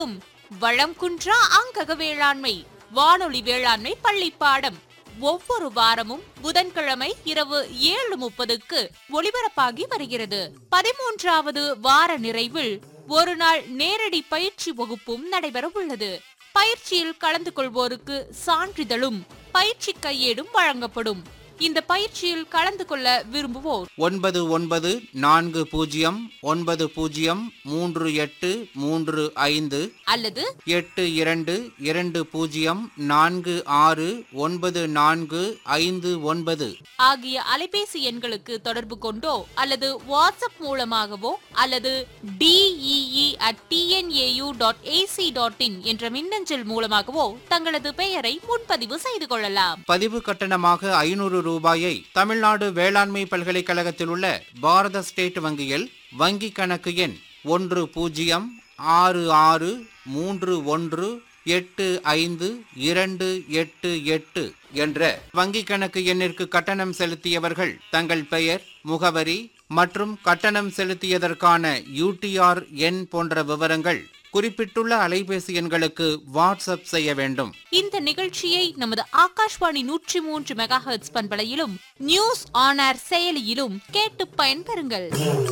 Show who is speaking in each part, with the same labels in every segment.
Speaker 1: வளம் குன்றா அங்கக வேளாண்மை வானொலி வேளாண்மை பள்ளி பாடம் ஒவ்வொரு வாரமும் புதன்கிழமை இரவு ஏழு முப்பதுக்கு ஒளிபரப்பாகி வருகிறது பதிமூன்றாவது வார நிறைவில் ஒரு நாள் நேரடி பயிற்சி வகுப்பும் நடைபெற உள்ளது பயிற்சியில் கலந்து கொள்வோருக்கு சான்றிதழும் பயிற்சி கையேடும் வழங்கப்படும் இந்த பயிற்சியில் கலந்து கொள்ள விரும்புவோர்
Speaker 2: ஒன்பது ஒன்பது நான்கு பூஜ்ஜியம் ஒன்பது பூஜ்ஜியம் மூன்று எட்டு மூன்று ஐந்து
Speaker 1: அல்லது
Speaker 2: எட்டு இரண்டு இரண்டு பூஜ்ஜியம் நான்கு ஆறு ஒன்பது நான்கு ஐந்து ஒன்பது
Speaker 1: ஆகிய அலைபேசி எண்களுக்கு தொடர்பு கொண்டோ அல்லது வாட்ஸ்அப் மூலமாகவோ அல்லது DEE at TNAU dot AC dot in என்ற மின்னஞ்சல் மூலமாகவோ தங்களது பெயரை முன்பதிவு செய்து கொள்ளலாம்
Speaker 2: பதிவு கட்டணமாக ஐநூறு ரூபாயை தமிழ்நாடு வேளாண்மை பல்கலைக்கழகத்தில் உள்ள பாரத ஸ்டேட் வங்கியில் வங்கி கணக்கு எண் ஒன்று பூஜ்ஜியம் ஆறு ஆறு மூன்று ஒன்று எட்டு ஐந்து இரண்டு எட்டு எட்டு என்ற வங்கி கணக்கு எண்ணிற்கு கட்டணம் செலுத்தியவர்கள் தங்கள் பெயர் முகவரி மற்றும் கட்டணம் செலுத்தியதற்கான யூடிஆர் எண் போன்ற விவரங்கள் குறிப்பிட்டுள்ள அலைபேசி எண்களுக்கு வாட்ஸ்அப் செய்ய வேண்டும்
Speaker 1: இந்த நிகழ்ச்சியை நமது ஆகாஷ்வாணி நூற்றி மூன்று மெகா ஹெர்ட்ஸ் பண்பலையிலும் நியூஸ் ஆன் ஏர் செயலியிலும் கேட்டு பயன்பெறுங்கள்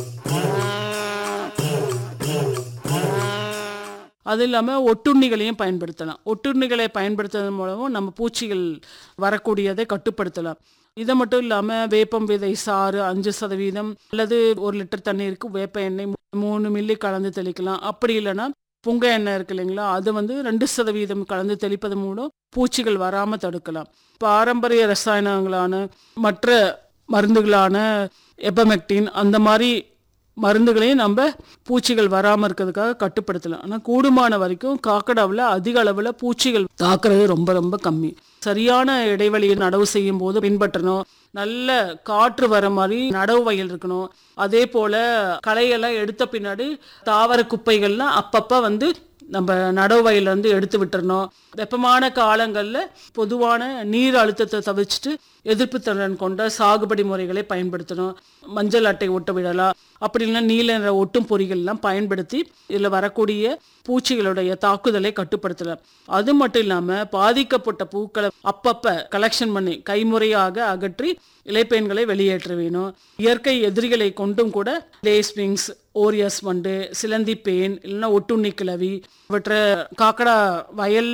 Speaker 3: அது இல்லாமல் ஒட்டுண்ணிகளையும் பயன்படுத்தலாம் ஒட்டுண்ணிகளை பயன்படுத்துவதன் மூலமும் நம்ம பூச்சிகள் வரக்கூடியதை கட்டுப்படுத்தலாம் இதை மட்டும் இல்லாமல் வேப்பம் விதை சாறு அஞ்சு சதவீதம் அல்லது ஒரு லிட்டர் தண்ணீருக்கு வேப்ப எண்ணெய் மூணு மில்லி கலந்து தெளிக்கலாம் அப்படி இல்லைன்னா புங்க எண்ணெய் இருக்கு இல்லைங்களா அது வந்து ரெண்டு சதவீதம் கலந்து தெளிப்பதன் மூலம் பூச்சிகள் வராமல் தடுக்கலாம் பாரம்பரிய ரசாயனங்களான மற்ற மருந்துகளான எபமெக்டின் அந்த மாதிரி மருந்துகளையும் நம்ம பூச்சிகள் வராமல் இருக்கிறதுக்காக கட்டுப்படுத்தலாம் ஆனால் கூடுமான வரைக்கும் காக்கடாவில் அதிக அளவில் பூச்சிகள் தாக்குறது ரொம்ப ரொம்ப கம்மி சரியான இடைவெளியை நடவு செய்யும் போது பின்பற்றணும் நல்ல காற்று வர மாதிரி நடவு வயல் இருக்கணும் அதே போல களையெல்லாம் எடுத்த பின்னாடி தாவர குப்பைகள்லாம் அப்பப்போ வந்து நம்ம நடவு வயல்ல இருந்து எடுத்து விட்டுறணும் வெப்பமான காலங்களில் பொதுவான நீர் அழுத்தத்தை தவிர்த்துட்டு எதிர்ப்பு திறன் கொண்ட சாகுபடி முறைகளை பயன்படுத்தணும் மஞ்சள் அட்டை ஒட்ட விடலாம் அப்படி இல்லைன்னா நீல நிற ஒட்டும் பொறிகள்லாம் பயன்படுத்தி இதில் வரக்கூடிய பூச்சிகளுடைய தாக்குதலை கட்டுப்படுத்தலாம் அது மட்டும் இல்லாமல் பாதிக்கப்பட்ட பூக்களை அப்பப்போ கலெக்ஷன் பண்ணி கைமுறையாக அகற்றி இலைப்பெண்களை வெளியேற்ற வேணும் இயற்கை எதிரிகளை கொண்டும் கூட லேஸ்விங்ஸ் ஓரியஸ் வண்டு சிலந்தி பேன் இல்லைன்னா ஒட்டுண்ணி கிளவி இவற்றை காக்கடா வயல்ல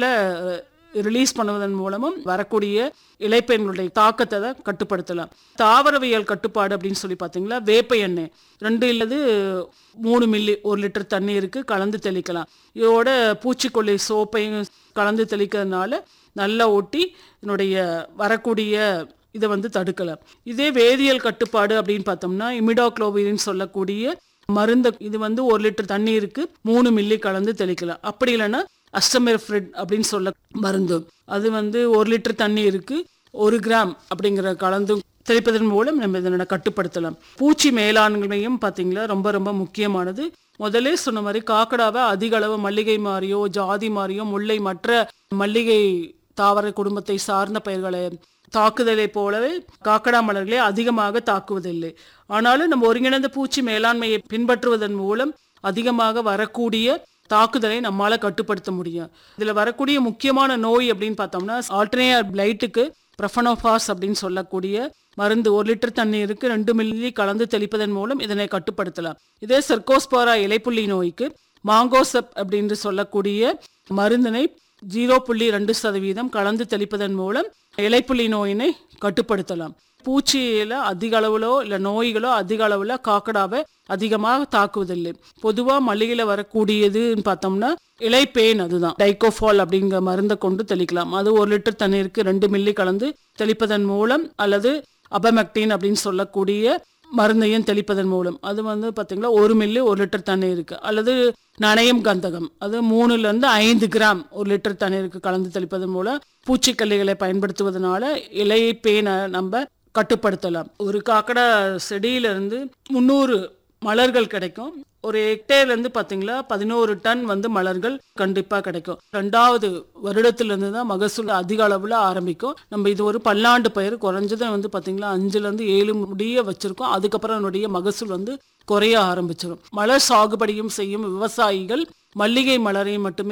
Speaker 3: ரிலீஸ் பண்ணுவதன் மூலமும் வரக்கூடிய இலைப்பெண்களுடைய தாக்கத்தை தான் கட்டுப்படுத்தலாம் தாவரவியல் கட்டுப்பாடு அப்படின்னு சொல்லி பார்த்தீங்களா வேப்ப எண்ணெய் ரெண்டு இல்லது மூணு மில்லி ஒரு லிட்டர் தண்ணீருக்கு கலந்து தெளிக்கலாம் இதோட பூச்சிக்கொல்லி சோப்பையும் கலந்து தெளிக்கிறதுனால நல்லா ஒட்டி இதனுடைய வரக்கூடிய இதை வந்து தடுக்கலாம் இதே வேதியியல் கட்டுப்பாடு அப்படின்னு பார்த்தோம்னா இமிடாக்ளோவின்னு சொல்லக்கூடிய மருந்து இது வந்து ஒரு லிட்டர் தண்ணீருக்கு மூணு மில்லி கலந்து தெளிக்கலாம் அப்படி இல்லைன்னா அஸ்டமெர்ஃப்ரிட் அப்படின்னு சொல்ல மருந்து அது வந்து ஒரு லிட்டர் தண்ணீருக்கு ஒரு கிராம் அப்படிங்கிற கலந்து தெளிப்பதன் மூலம் நம்ம இதனோட கட்டுப்படுத்தலாம் பூச்சி மேலாண்மையும் பார்த்தீங்களா ரொம்ப ரொம்ப முக்கியமானது முதல்ல சொன்ன மாதிரி காக்கடாவை அதிக அளவு மல்லிகை மாதிரியோ ஜாதி மாதிரியோ முல்லை மற்ற மல்லிகை தாவர குடும்பத்தை சார்ந்த பயிர்களை தாக்குதலை போலவே காக்கடா மலர்களே அதிகமாக தாக்குவதில்லை ஆனாலும் நம்ம ஒருங்கிணைந்த பூச்சி மேலாண்மையை பின்பற்றுவதன் மூலம் அதிகமாக வரக்கூடிய தாக்குதலை நம்மால கட்டுப்படுத்த முடியும் இதுல வரக்கூடிய முக்கியமான நோய் அப்படின்னு பார்த்தோம்னா ஆல்டர்னேட் பிளைட்டுக்கு ப்ரஃபனோஃபாஸ் அப்படின்னு சொல்லக்கூடிய மருந்து ஒரு லிட்டர் தண்ணீருக்கு ரெண்டு மில்லி கலந்து தெளிப்பதன் மூலம் இதனை கட்டுப்படுத்தலாம் இதே சர்க்கோஸ்பாரா இலைப்புள்ளி நோய்க்கு மாங்கோசப் அப்படின்னு சொல்லக்கூடிய மருந்தினை ஜீரோ புள்ளி ரெண்டு சதவீதம் கலந்து தெளிப்பதன் மூலம் இலைப்புள்ளி நோயினை கட்டுப்படுத்தலாம் பூச்சியில அதிக அளவுலோ இல்லை நோய்களோ அதிக அளவில் காக்கடாவை அதிகமாக தாக்குவதில்லை பொதுவாக மல்லிகையில் வரக்கூடியதுன்னு பார்த்தோம்னா இலைப்பேன் அதுதான் டைகோஃபால் அப்படிங்கிற மருந்தை கொண்டு தெளிக்கலாம் அது ஒரு லிட்டர் தண்ணீருக்கு ரெண்டு மில்லி கலந்து தெளிப்பதன் மூலம் அல்லது அபமெக்டின் அப்படின்னு சொல்லக்கூடிய மருந்தையும் தெளிப்பதன் மூலம் அது வந்து பார்த்தீங்களா ஒரு மில்லி ஒரு லிட்டர் தண்ணீருக்கு அல்லது நனையும் கந்தகம் அது மூணுல இருந்து ஐந்து கிராம் ஒரு லிட்டர் தண்ணீருக்கு கலந்து தெளிப்பதன் மூலம் பூச்சிக்கல்லிகளை பயன்படுத்துவதனால இலை பேனை நம்ம கட்டுப்படுத்தலாம் ஒரு காக்கடா செடியிலிருந்து முந்நூறு மலர்கள் கிடைக்கும் ஒரு ஹெக்டேர்ல இருந்து பாத்தீங்களா பதினோரு டன் வந்து மலர்கள் கண்டிப்பா கிடைக்கும் ரெண்டாவது வருடத்துல இருந்து தான் மகசூல் அதிக அளவுல ஆரம்பிக்கும் நம்ம இது ஒரு பல்லாண்டு பயிர் குறைஞ்சது வந்து பாத்தீங்களா அஞ்சுல இருந்து ஏழு முடிய வச்சிருக்கோம் அதுக்கப்புறம் என்னுடைய மகசூல் வந்து குறைய ஆரம்பிச்சிடும் மலர் சாகுபடியும் செய்யும் விவசாயிகள் மல்லிகை மலரை மட்டுமே